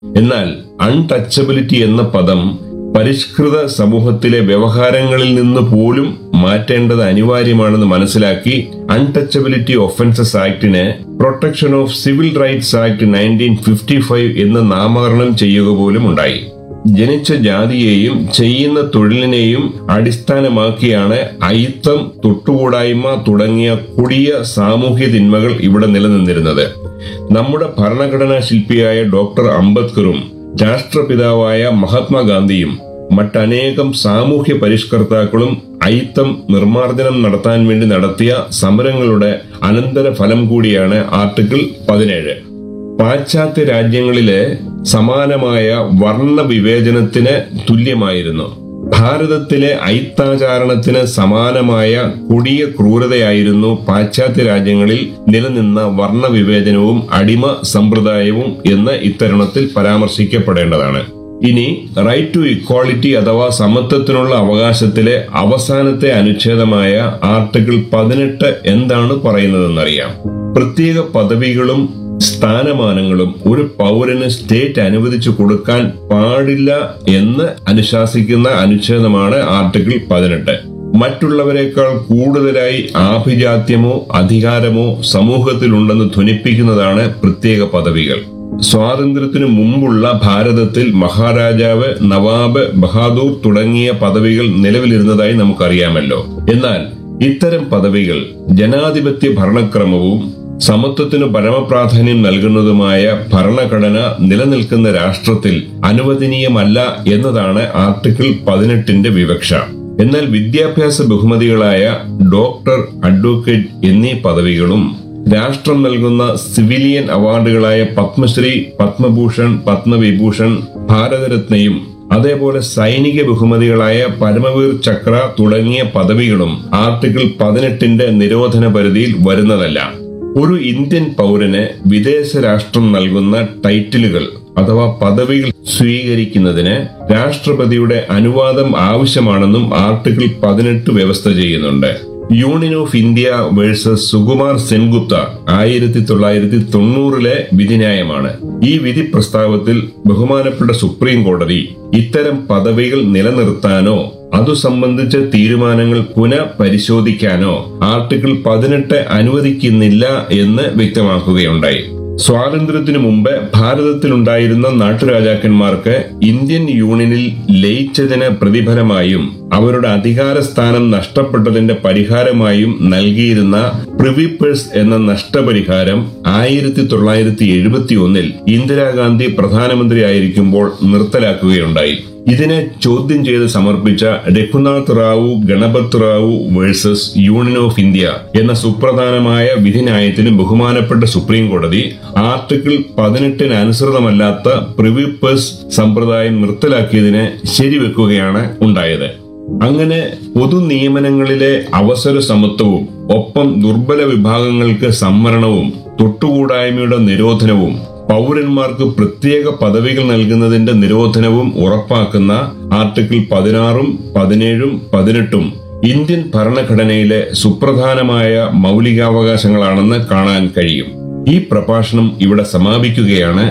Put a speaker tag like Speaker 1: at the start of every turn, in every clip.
Speaker 1: എന്നാൽ അൺടച്ചബിലിറ്റി എന്ന പദം പരിഷ്കൃത സമൂഹത്തിലെ വ്യവഹാരങ്ങളിൽ നിന്ന് പോലും മാറ്റേണ്ടത് അനിവാര്യമാണെന്ന് മനസ്സിലാക്കി അൺടച്ചബിലിറ്റി ഒഫൻസസ് ആക്ടിന് protection of civil rights act nineteen fifty five എന്ന് നാമകരണം ചെയ്യുക പോലും ഉണ്ടായി ജനിച്ച ജാതിയെയും ചെയ്യുന്ന തൊഴിലിനെയും അടിസ്ഥാനമാക്കിയാണ് അയിത്തം തൊട്ടുകൂടായ്മ തുടങ്ങിയ കൊടിയ സാമൂഹ്യ തിന്മകൾ ഇവിടെ നിലനിന്നിരുന്നത് നമ്മുടെ ഭരണഘടനാ ശില്പിയായ ഡോക്ടർ അംബേദ്കറും രാഷ്ട്രപിതാവായ മഹാത്മാഗാന്ധിയും മറ്റനേകം സാമൂഹ്യ പരിഷ്കർത്താക്കളും അയിത്തം നിർമ്മാർജ്ജനം നടത്താൻ വേണ്ടി നടത്തിയ സമരങ്ങളുടെ അനന്തര ഫലം കൂടിയാണ് ആർട്ടിക്കിൾ പതിനേഴ് പാശ്ചാത്യ രാജ്യങ്ങളിലെ സമാനമായ വർണ്ണ വിവേചനത്തിന് തുല്യമായിരുന്നു ഭാരതത്തിലെ ഐത്താചാരണത്തിന് സമാനമായ കൊടിയ ക്രൂരതയായിരുന്നു പാശ്ചാത്യ രാജ്യങ്ങളിൽ നിലനിന്ന വർണ്ണ വിവേചനവും അടിമ സമ്പ്രദായവും എന്ന് ഇത്തരുണത്തിൽ പരാമർശിക്കപ്പെടേണ്ടതാണ് ഇനി റൈറ്റ് ടു ഇക്വാളിറ്റി അഥവാ സമത്വത്തിനുള്ള അവകാശത്തിലെ അവസാനത്തെ അനുച്ഛേദമായ ആർട്ടിക്കിൾ പതിനെട്ട് എന്താണ് പറയുന്നതെന്നറിയാം പ്രത്യേക പദവികളും സ്ഥാനമാനങ്ങളും ഒരു പൗരന് സ്റ്റേറ്റ് അനുവദിച്ചു കൊടുക്കാൻ പാടില്ല എന്ന് അനുശാസിക്കുന്ന അനുച്ഛേദമാണ് ആർട്ടിക്കിൾ പതിനെട്ട് മറ്റുള്ളവരെക്കാൾ കൂടുതലായി ആഭിജാത്യമോ അധികാരമോ സമൂഹത്തിലുണ്ടെന്ന് ധ്വനിപ്പിക്കുന്നതാണ് പ്രത്യേക പദവികൾ സ്വാതന്ത്ര്യത്തിനു മുമ്പുള്ള ഭാരതത്തിൽ മഹാരാജാവ് നവാബ് ബഹാദൂർ തുടങ്ങിയ പദവികൾ നിലവിലിരുന്നതായി നമുക്കറിയാമല്ലോ എന്നാൽ ഇത്തരം പദവികൾ ജനാധിപത്യ ഭരണക്രമവും സമത്വത്തിനു പരമപ്രാധാന്യം നൽകുന്നതുമായ ഭരണഘടന നിലനിൽക്കുന്ന രാഷ്ട്രത്തിൽ അനുവദനീയമല്ല എന്നതാണ് ആർട്ടിക്കിൾ പതിനെട്ടിന്റെ വിവക്ഷ എന്നാൽ വിദ്യാഭ്യാസ ബഹുമതികളായ ഡോക്ടർ അഡ്വക്കേറ്റ് എന്നീ പദവികളും രാഷ്ട്രം നൽകുന്ന സിവിലിയൻ അവാർഡുകളായ പത്മശ്രീ പത്മഭൂഷൺ പത്മവിഭൂഷൺ ഭാരതരത്നയും അതേപോലെ സൈനിക ബഹുമതികളായ പരമവീർ ചക്ര തുടങ്ങിയ പദവികളും ആർട്ടിക്കിൾ പതിനെട്ടിന്റെ നിരോധന പരിധിയിൽ വരുന്നതല്ല ഒരു ഇന്ത്യൻ പൗരന് വിദേശ രാഷ്ട്രം നൽകുന്ന ടൈറ്റിലുകൾ അഥവാ പദവികൾ സ്വീകരിക്കുന്നതിന് രാഷ്ട്രപതിയുടെ അനുവാദം ആവശ്യമാണെന്നും ആർട്ടിക്കിൾ പതിനെട്ട് വ്യവസ്ഥ ചെയ്യുന്നുണ്ട് union of India versus Sukumar Sengupta ആയിരത്തി തൊള്ളായിരത്തി തൊണ്ണൂറിലെ വിധിന്യായമാണ് ഈ വിധി പ്രസ്താവത്തിൽ ബഹുമാനപ്പെട്ട സുപ്രീം കോടതി ഇത്തരം പദവികൾ നിലനിർത്താനോ അതു സംബന്ധിച്ച തീരുമാനങ്ങൾ പുനഃപരിശോധിക്കാനോ ആർട്ടിക്കിൾ പതിനെട്ട് അനുവദിക്കുന്നില്ല എന്ന് വ്യക്തമാക്കുകയുണ്ടായി സ്വാതന്ത്ര്യത്തിനു മുമ്പ് ഭാരതത്തിലുണ്ടായിരുന്ന നാട്ടുരാജാക്കന്മാർക്ക് ഇന്ത്യൻ യൂണിയനിൽ ലയിച്ചതിന് പ്രതിഫലമായും അവരുടെ അധികാര സ്ഥാനം നഷ്ടപ്പെട്ടതിന്റെ പരിഹാരമായും നൽകിയിരുന്ന പ്രിവിപ്പേഴ്സ് എന്ന നഷ്ടപരിഹാരം ആയിരത്തി തൊള്ളായിരത്തി എഴുപത്തി ഒന്നിൽ ഇന്ദിരാഗാന്ധി പ്രധാനമന്ത്രിയായിരിക്കുമ്പോൾ നിർത്തലാക്കുകയുണ്ടായി ഇതിനെ ചോദ്യം ചെയ്ത് സമർപ്പിച്ച Raghunath Rao Ganpat Rao versus union of India എന്ന സുപ്രധാനമായ വിധിന്യായത്തിന് ബഹുമാനപ്പെട്ട സുപ്രീം കോടതി ആർട്ടിക്കിൾ പതിനെട്ടിന് അനുസൃതമല്ലാത്ത പ്രിവിപ്പേഴ്സ് സമ്പ്രദായം നിർത്തലാക്കിയതിനെ ശരിവെക്കുകയാണ് ഉണ്ടായത് അങ്ങനെ പൊതു നിയമനങ്ങളിലെ അവസര സമത്വവും ഒപ്പം ദുർബല വിഭാഗങ്ങൾക്ക് സംവരണവും തൊട്ടുകൂടായ്മയുടെ നിരോധനവും പൗരന്മാർക്ക് പ്രത്യേക പദവികൾ നൽകുന്നതിന്റെ നിരോധനവും ഉറപ്പാക്കുന്ന ആർട്ടിക്കിൾ പതിനാറും പതിനേഴും പതിനെട്ടും ഇന്ത്യൻ ഭരണഘടനയിലെ സുപ്രധാനമായ മൗലികാവകാശങ്ങളാണെന്ന് കാണാൻ കഴിയും ഈ പ്രഭാഷണം ഇവിടെ സമാപിക്കുകയാണ്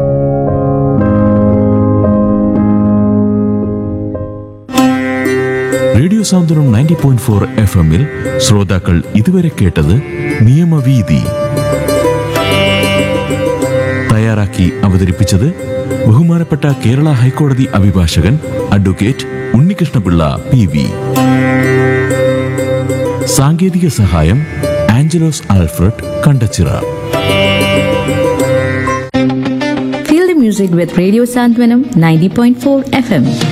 Speaker 2: radio Santhwanam ninety point four F എമ്മിൽ ശ്രോതാക്കൾ ഇതുവരെ കേട്ടത് നിയമവീതി തയ്യാറാക്കി അവതരിപ്പിച്ചത് ബഹുമാനപ്പെട്ട കേരള ഹൈക്കോടതി അഭിഭാഷകൻ അഡ്വക്കേറ്റ് ഉണ്ണികൃഷ്ണപിള്ള പി വി സാങ്കേതിക സഹായം Angelos Alfred Kandachira
Speaker 3: Feel the music with Radio Santwanam 90.4 FM.